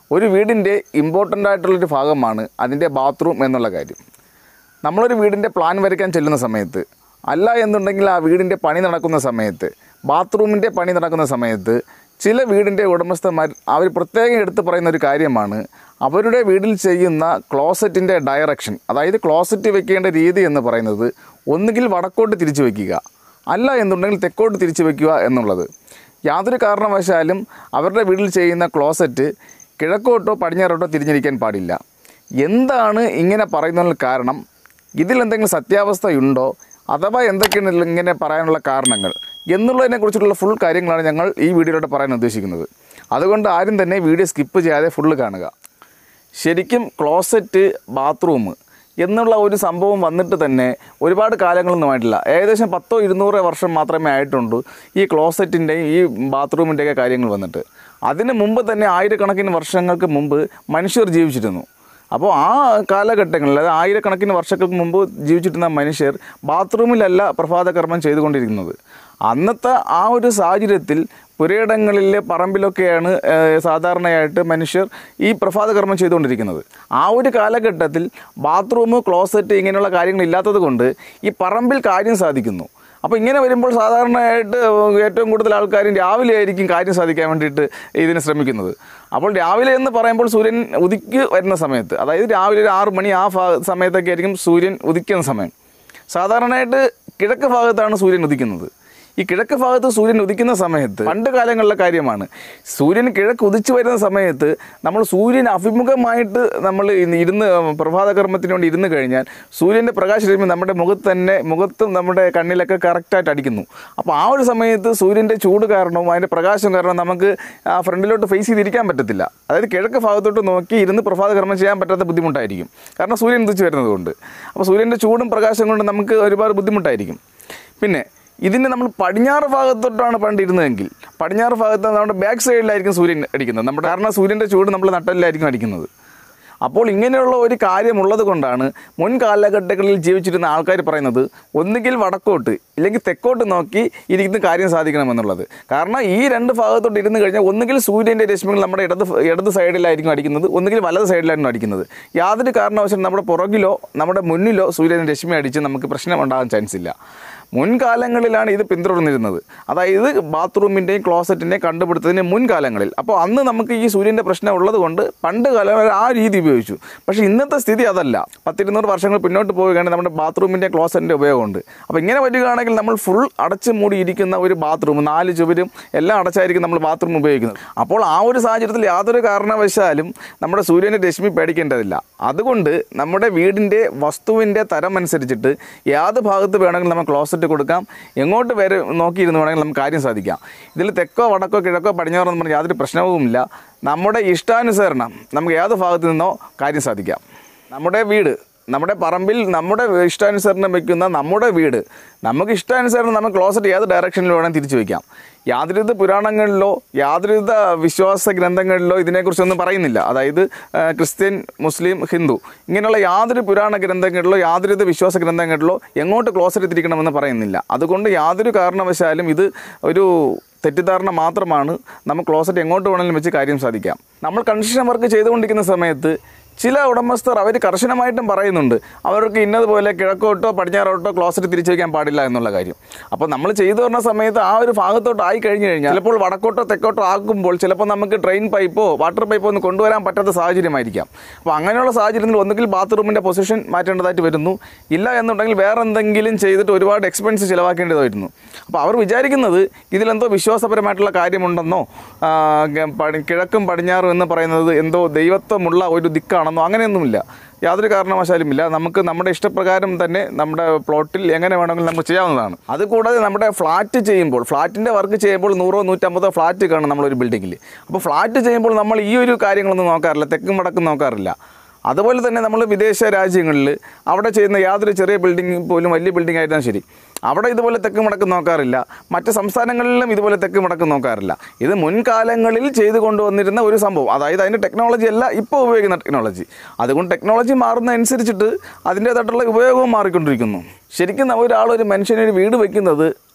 ഒരു വീടിൻ്റെ ഇമ്പോർട്ടൻ്റ് ആയിട്ടുള്ളൊരു ഭാഗമാണ് അതിൻ്റെ ബാത്റൂം എന്നുള്ള കാര്യം നമ്മളൊരു വീടിൻ്റെ പ്ലാൻ വരയ്ക്കാൻ ചെല്ലുന്ന സമയത്ത് അല്ല എന്നുണ്ടെങ്കിൽ ആ വീടിൻ്റെ പണി നടക്കുന്ന സമയത്ത് ബാത്റൂമിൻ്റെ പണി നടക്കുന്ന സമയത്ത് ചില വീടിൻ്റെ ഉടമസ്ഥന്മാർ അവർ പ്രത്യേകം എടുത്ത് പറയുന്ന ഒരു കാര്യമാണ് അവരുടെ വീട്ടിൽ ചെയ്യുന്ന ക്ലോസറ്റിൻ്റെ ഡയറക്ഷൻ അതായത് ക്ലോസറ്റ് വെക്കേണ്ട രീതി എന്ന് പറയുന്നത് ഒന്നുകിൽ വടക്കോട്ട് തിരിച്ചു വയ്ക്കുക അല്ല എന്നുണ്ടെങ്കിൽ തെക്കോട്ട് തിരിച്ചു വയ്ക്കുക എന്നുള്ളത് യാതൊരു കാരണവശാലും അവരുടെ വീട്ടിൽ ചെയ്യുന്ന ക്ലോസറ്റ് കിഴക്കോട്ടോ പടിഞ്ഞാറോട്ടോ തിരിഞ്ഞിരിക്കാൻ പാടില്ല എന്താണ് ഇങ്ങനെ പറയുന്നതിന് കാരണം ഇതിൽ എന്തെങ്കിലും സത്യാവസ്ഥയുണ്ടോ അഥവാ എന്തൊക്കെയാണ് ഇങ്ങനെ പറയാനുള്ള കാരണങ്ങൾ എന്നുള്ളതിനെ കുറിച്ചിട്ടുള്ള ഫുൾ കാര്യങ്ങളാണ് ഞങ്ങൾ ഈ വീഡിയോയിലൂടെ പറയാൻ ഉദ്ദേശിക്കുന്നത് അതുകൊണ്ട് ആരും തന്നെ വീഡിയോ സ്കിപ്പ് ചെയ്യാതെ ഫുള്ള് കാണുക ശരിക്കും ക്ലോസറ്റ് ബാത്റൂം എന്നുള്ള ഒരു സംഭവം വന്നിട്ട് തന്നെ ഒരുപാട് കാലങ്ങളൊന്നും ആയിട്ടില്ല ഏകദേശം പത്തോ ഇരുന്നൂറോ വർഷം മാത്രമേ ആയിട്ടുള്ളൂ ഈ ക്ലോസറ്റിൻ്റെയും ഈ ബാത്റൂമിൻ്റെയൊക്കെ കാര്യങ്ങൾ വന്നിട്ട് അതിന് മുമ്പ് തന്നെ ആയിരക്കണക്കിന് വർഷങ്ങൾക്ക് മുമ്പ് മനുഷ്യർ ജീവിച്ചിരുന്നു അപ്പോൾ ആ കാലഘട്ടങ്ങളിൽ അതായത് ആയിരക്കണക്കിന് വർഷങ്ങൾക്ക് മുമ്പ് ജീവിച്ചിരുന്ന മനുഷ്യർ ബാത്റൂമിലല്ല പ്രഭാതകർമ്മം ചെയ്തുകൊണ്ടിരിക്കുന്നത് അന്നത്തെ ആ ഒരു സാഹചര്യത്തിൽ പുരയിടങ്ങളിലെ പറമ്പിലൊക്കെയാണ് ഏഹ്, സാധാരണയായിട്ട് മനുഷ്യർ ഈ പ്രഭാതകർമ്മം ചെയ്തുകൊണ്ടിരിക്കുന്നത് ആ ഒരു കാലഘട്ടത്തിൽ ബാത്റൂം ക്ലോസറ്റ് ഇങ്ങനെയുള്ള കാര്യങ്ങൾ ഇല്ലാത്തത് കൊണ്ട് ഈ പറമ്പിൽ കാര്യം സാധിക്കുന്നു അപ്പോൾ ഇങ്ങനെ വരുമ്പോൾ സാധാരണയായിട്ട് ഏറ്റവും കൂടുതൽ ആൾക്കാരും രാവിലെ ആയിരിക്കും കാര്യം സാധിക്കാൻ വേണ്ടിയിട്ട് ഇതിന് ശ്രമിക്കുന്നത് അപ്പോൾ രാവിലെ എന്ന് പറയുമ്പോൾ സൂര്യൻ ഉദിക്ക് വരുന്ന സമയത്ത് അതായത് രാവിലെ ഒരു ആറ് മണി ആ ഭാ സമയത്തൊക്കെ ആയിരിക്കും സൂര്യൻ ഉദിക്കുന്ന സമയം സാധാരണയായിട്ട് കിഴക്ക് ഭാഗത്താണ് സൂര്യൻ ഉദിക്കുന്നത് ഈ കിഴക്ക് ഭാഗത്ത് സൂര്യൻ ഉദിക്കുന്ന സമയത്ത് പണ്ട് കാലങ്ങളിലെ കാര്യമാണ് സൂര്യൻ കിഴക്ക് ഉദിച്ചു വരുന്ന സമയത്ത് നമ്മൾ സൂര്യൻ അഭിമുഖമായിട്ട് നമ്മൾ ഇന്ന് ഇരുന്ന് പ്രഭാതകർമ്മത്തിന് വേണ്ടി ഇരുന്ന് കഴിഞ്ഞാൽ സൂര്യൻ്റെ പ്രകാശരശ്മി നമ്മുടെ മുഖത്ത് തന്നെ മുഖത്തും നമ്മുടെ കണ്ണിലൊക്കെ കറക്റ്റായിട്ട് അടിക്കുന്നു അപ്പോൾ ആ ഒരു സമയത്ത് സൂര്യൻ്റെ ചൂട് കാരണവും അതിൻ്റെ പ്രകാശം കാരണം നമുക്ക് ആ ഫ്രണ്ടിലോട്ട് ഫേസ് ചെയ്തിരിക്കാൻ പറ്റത്തില്ല അതായത് കിഴക്ക് ഭാഗത്തോട്ട് നോക്കി ഇരുന്ന് പ്രഭാതകർമ്മം ചെയ്യാൻ പറ്റാത്ത ബുദ്ധിമുട്ടായിരിക്കും കാരണം സൂര്യൻ ഉദിച്ചു വരുന്നത് കൊണ്ട് അപ്പോൾ സൂര്യൻ്റെ ചൂടും പ്രകാശം കൊണ്ട് നമുക്ക് ഒരുപാട് ബുദ്ധിമുട്ടായിരിക്കും പിന്നെ ഇതിൻ്റെ നമ്മൾ പടിഞ്ഞാറ് ഭാഗത്തോട്ടാണ് പണ്ട് ഇരുന്നതെങ്കിൽ പടിഞ്ഞാറ് ഭാഗത്ത് നമ്മുടെ ബാക്ക് സൈഡിലായിരിക്കും സൂര്യൻ അടിക്കുന്നത് നമ്മുടെ കാരണം സൂര്യൻ്റെ ചൂട് നമ്മൾ നട്ടലിലായിരിക്കും അടിക്കുന്നത് അപ്പോൾ ഇങ്ങനെയുള്ള ഒരു കാര്യമുള്ളത് കൊണ്ടാണ് മുൻ കാലഘട്ടങ്ങളിൽ ജീവിച്ചിരുന്ന ആൾക്കാർ പറയുന്നത് ഒന്നുകിൽ വടക്കോട്ട് ഇല്ലെങ്കിൽ തെക്കോട്ട് നോക്കി ഇരിക്കുന്ന കാര്യം സാധിക്കണമെന്നുള്ളത് കാരണം ഈ രണ്ട് ഭാഗത്തോട്ട് ഇരുന്ന് കഴിഞ്ഞാൽ ഒന്നുകിൽ സൂര്യൻ്റെ രശ്മികൾ നമ്മുടെ ഇടത് ഇടത് സൈഡിലായിരിക്കും അടിക്കുന്നത് ഒന്നുകിൽ വലത് സൈഡിലായിരിക്കും അടിക്കുന്നത് യാതൊരു കാരണവശാലും നമ്മുടെ പുറകിലോ നമ്മുടെ മുന്നിലോ സൂര്യൻ്റെ രശ്മി അടിച്ച് നമുക്ക് പ്രശ്നം ഉണ്ടാകാൻ ചാൻസ് ഇല്ല മുൻകാലങ്ങളിലാണ് ഇത് പിന്തുടർന്നിരുന്നത് അതായത് ബാത്റൂമിൻ്റെയും ക്ലോസറ്റിൻ്റെയും കണ്ടുപിടുത്തതിൻ്റെ മുൻകാലങ്ങളിൽ അപ്പോൾ അന്ന് നമുക്ക് ഈ സൂര്യൻ്റെ പ്രശ്നം ഉള്ളത് കൊണ്ട് പണ്ട് കാലം വരെ ആ രീതി ഉപയോഗിച്ചു പക്ഷേ ഇന്നത്തെ സ്ഥിതി അതല്ല പത്തിരുന്നൂറ് വർഷങ്ങൾ പിന്നോട്ട് പോവുകയാണെങ്കിൽ നമ്മുടെ ബാത്റൂമിൻ്റെ ക്ലോസറ്റിൻ്റെ ഉപയോഗമുണ്ട് അപ്പോൾ ഇങ്ങനെ വരികയാണെങ്കിൽ നമ്മൾ ഫുൾ അടച്ചു മൂടിയിരിക്കുന്ന ഒരു ബാത്റൂം നാല് ചുവരും എല്ലാം അടച്ചായിരിക്കും നമ്മൾ ബാത്റൂം ഉപയോഗിക്കുന്നത് അപ്പോൾ ആ ഒരു സാഹചര്യത്തിൽ യാതൊരു കാരണവശാലും നമ്മുടെ സൂര്യൻ്റെ രശ്മി പേടിക്കേണ്ടതില്ല അതുകൊണ്ട് നമ്മുടെ വീടിൻ്റെ വസ്തുവിൻ്റെ തരം അനുസരിച്ചിട്ട് ഏത് ഭാഗത്ത് വേണമെങ്കിലും നമ്മൾ ക്ലോസറ്റ് കൊടുക്കാം എങ്ങോട്ട് വരെ നോക്കിയിരുന്ന് വേണമെങ്കിൽ നമുക്ക് കാര്യം സാധിക്കാം ഇതിൽ തെക്കോ വടക്കോ കിഴക്കോ പടിഞ്ഞാറോ എന്ന് പറഞ്ഞാൽ യാതൊരു പ്രശ്നവുമില്ല നമ്മുടെ ഇഷ്ടാനുസരണം നമുക്ക് ഏത് ഭാഗത്ത് നിന്നോ കാര്യം സാധിക്കാം നമ്മുടെ വീട് നമ്മുടെ പറമ്പിൽ നമ്മുടെ ഇഷ്ടാനുസരണം വെക്കുന്ന നമ്മുടെ വീട് നമുക്ക് ഇഷ്ടാനുസരണം നമുക്ക് ക്ലോസറ്റ് ഏത് ഡയറക്ഷനിൽ വേണം തിരിച്ചു വയ്ക്കാം യാതൊരുവിധ പുരാണങ്ങളിലോ യാതൊരുവിധ വിശ്വാസ ഗ്രന്ഥങ്ങളിലോ ഇതിനെക്കുറിച്ചൊന്നും പറയുന്നില്ല അതായത് ആ, ക്രിസ്ത്യൻ മുസ്ലിം ഹിന്ദു ഇങ്ങനെയുള്ള യാതൊരു പുരാണ ഗ്രന്ഥങ്ങളിലോ യാതൊരുവിധ വിശ്വാസ ഗ്രന്ഥങ്ങളിലോ എങ്ങോട്ട് ക്ലോസറ്റ് തിരിക്കണമെന്ന് പറയുന്നില്ല അതുകൊണ്ട് യാതൊരു കാരണവശാലും ഇത് ഒരു തെറ്റിദ്ധാരണ മാത്രമാണ് നമുക്ക് ക്ലോസറ്റ് എങ്ങോട്ട് വേണമെങ്കിലും വെച്ച് കാര്യം സാധിക്കാം നമ്മൾ കൺസ്ട്രക്ഷൻ വർക്ക് ചെയ്തുകൊണ്ടിരിക്കുന്ന സമയത്ത് ചില ഉടമസ്ഥർ അവർ കർശനമായിട്ടും പറയുന്നുണ്ട് അവർക്ക് ഇന്നതുപോലെ കിഴക്കോട്ടോ പടിഞ്ഞാറോട്ടോ ക്ലോസറ്റ് തിരിച്ചു വയ്ക്കാൻ പാടില്ല എന്നുള്ള കാര്യം അപ്പോൾ നമ്മൾ ചെയ്തു വരുന്ന സമയത്ത് ആ ഒരു ഭാഗത്തോട്ട് ആയി കഴിഞ്ഞു കഴിഞ്ഞാൽ ചിലപ്പോൾ വടക്കോട്ടോ തെക്കോട്ടോ ആക്കുമ്പോൾ ചിലപ്പോൾ നമുക്ക് ട്രെയിൻ പൈപ്പോ വാട്ടർ പൈപ്പോ ഒന്നും കൊണ്ടുവരാൻ പറ്റാത്ത സാഹചര്യമായിരിക്കാം അപ്പോൾ അങ്ങനെയുള്ള സാഹചര്യത്തിൽ ഒന്നുകിൽ ബാത്റൂമിൻ്റെ പൊസിഷൻ മാറ്റേണ്ടതായിട്ട് വരുന്നു ഇല്ല എന്നുണ്ടെങ്കിൽ വേറെ എന്തെങ്കിലും ചെയ്തിട്ട് ഒരുപാട് എക്സ്പെൻസ് ചിലവാക്കേണ്ടത് വരുന്നു അപ്പോൾ അവർ വിചാരിക്കുന്നത് ഇതിലെന്തോ വിശ്വാസപരമായിട്ടുള്ള കാര്യമുണ്ടെന്നോ ആ, ഗ- പടി- കിഴക്കും പടിഞ്ഞാറും എന്ന് പറയുന്നത് എന്തോ ദൈവത്വമുള്ള ഒരു ദിക്കാണെന്നോ അങ്ങനെയൊന്നുമില്ല യാതൊരു കാരണവശാലും ഇല്ല നമുക്ക് നമ്മുടെ ഇഷ്ടപ്രകാരം തന്നെ നമ്മുടെ പ്ലോട്ടിൽ എങ്ങനെ വേണമെങ്കിലും നമുക്ക് ചെയ്യാവുന്നതാണ് അതുകൂടാതെ നമ്മുടെ ഫ്ലാറ്റ് ചെയ്യുമ്പോൾ ഫ്ലാറ്റിൻ്റെ വർക്ക് ചെയ്യുമ്പോൾ നൂറോ നൂറ്റമ്പതോ ഫ്ലാറ്റ് കാണും നമ്മളൊരു ബിൽഡിങ്ങിൽ അപ്പോൾ ഫ്ലാറ്റ് ചെയ്യുമ്പോൾ നമ്മൾ ഈ ഒരു കാര്യങ്ങളൊന്നും നോക്കാറില്ല തെക്കും വടക്കും നോക്കാറില്ല അതുപോലെ തന്നെ നമ്മൾ വിദേശ രാജ്യങ്ങളിൽ അവിടെ ചെയ്യുന്ന യാതൊരു ചെറിയ ബിൽഡിംഗ് പോലും വലിയ ബിൽഡിംഗ് ആയിരുന്നാലും ശരി അവിടെ ഇതുപോലെ തെക്ക് മുടക്ക് നോക്കാറില്ല മറ്റ് സംസ്ഥാനങ്ങളിലും ഇതുപോലെ തെക്ക് മുടക്ക് നോക്കാറില്ല ഇത് മുൻകാലങ്ങളിൽ ചെയ്തു കൊണ്ടുവന്നിരുന്ന ഒരു സംഭവം അതായത് അതിൻ്റെ ടെക്നോളജി അല്ല ഇപ്പോൾ ഉപയോഗിക്കുന്ന ടെക്നോളജി അതുകൊണ്ട് ടെക്നോളജി മാറുന്നതനുസരിച്ചിട്ട് അതിൻ്റേതായിട്ടുള്ള ഉപയോഗവും മാറിക്കൊണ്ടിരിക്കുന്നു ശരിക്കും നമ്മ- ഒരാൾ ഒരു മനുഷ്യന് ഒരു വീട് വെക്കുന്നത്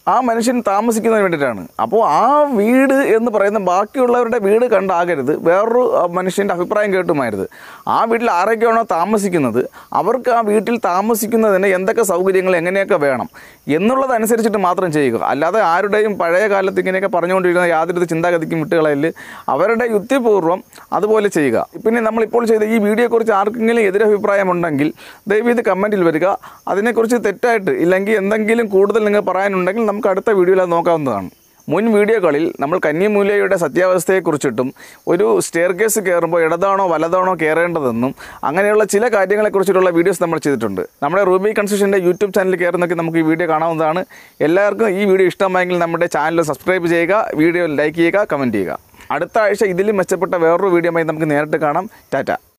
ആ മനുഷ്യൻ താമസിക്കുന്നതിന് വേണ്ടിയിട്ടാണ് അപ്പോൾ ആ വീട് എന്ന് പറയുന്ന ബാക്കിയുള്ളവരുടെ വീട് കണ്ടാകരുത് വേറൊരു ആ, മനുഷ്യൻ്റെ അഭിപ്രായം കേട്ടുമാരുത് ആ വീട്ടിൽ ആരൊക്കെയാണോ താമസിക്കുന്നത് അവർക്ക് ആ വീട്ടിൽ താമസിക്കുന്നതിന് എന്തൊക്കെ സൗകര്യങ്ങൾ എങ്ങനെയൊക്കെ വേണം എന്നുള്ളതനുസരിച്ചിട്ട് മാത്രം ചെയ്യുക അല്ലാതെ ആരുടെയും പഴയ കാലത്ത് ഇങ്ങനെയൊക്കെ പറഞ്ഞുകൊണ്ടിരുന്ന യാതൊരു ചിന്താഗതിക്കും വിട്ടുകളയിൽ അവരുടെ യുക്തിപൂർവ്വം അതുപോലെ ചെയ്യുക പിന്നെ നമ്മളിപ്പോൾ ചെയ്ത ഈ വീഡിയോയെക്കുറിച്ച് ആർക്കെങ്കിലും എതിരഭിപ്രായമുണ്ടെങ്കിൽ ദയവ് ഇത് കമൻറ്റിൽ വരിക അതിനെക്കുറിച്ച് തെറ്റായിട്ട് ഇല്ലെങ്കിൽ എന്തെങ്കിലും കൂടുതൽ നിങ്ങൾ പറയാനുണ്ടെങ്കിൽ നമുക്ക് അടുത്ത വീഡിയോയിൽ അത് നോക്കാവുന്നതാണ് മുൻ വീഡിയോകളിൽ നമ്മൾ കന്നിമൂലയുടെ സത്യാവസ്ഥയെക്കുറിച്ചിട്ടും ഒരു സ്റ്റെയർ കേസ് കയറുമ്പോൾ ഇടതാണോ വലതാണോ കയറേണ്ടതെന്നും അങ്ങനെയുള്ള ചില കാര്യങ്ങളെക്കുറിച്ചിട്ടുള്ള വീഡിയോസ് നമ്മൾ ചെയ്തിട്ടുണ്ട് നമ്മുടെ റൂബി കൺസ്ട്രക്ഷൻ്റെ യൂട്യൂബ് ചാനൽ കയറുന്നൊക്കെ നമുക്ക് ഈ വീഡിയോ കാണാവുന്നതാണ് എല്ലാവർക്കും ഈ വീഡിയോ ഇഷ്ടമായെങ്കിൽ നമ്മുടെ ചാനൽ സബ്സ്ക്രൈബ് ചെയ്യുക വീഡിയോ ലൈക്ക് ചെയ്യുക കമൻറ്റ് ചെയ്യുക അടുത്ത ആഴ്ച ഇതിലും മെച്ചപ്പെട്ട വേറൊരു വീഡിയോയുമായി നമുക്ക് നേരിട്ട് കാണാം ടാറ്റ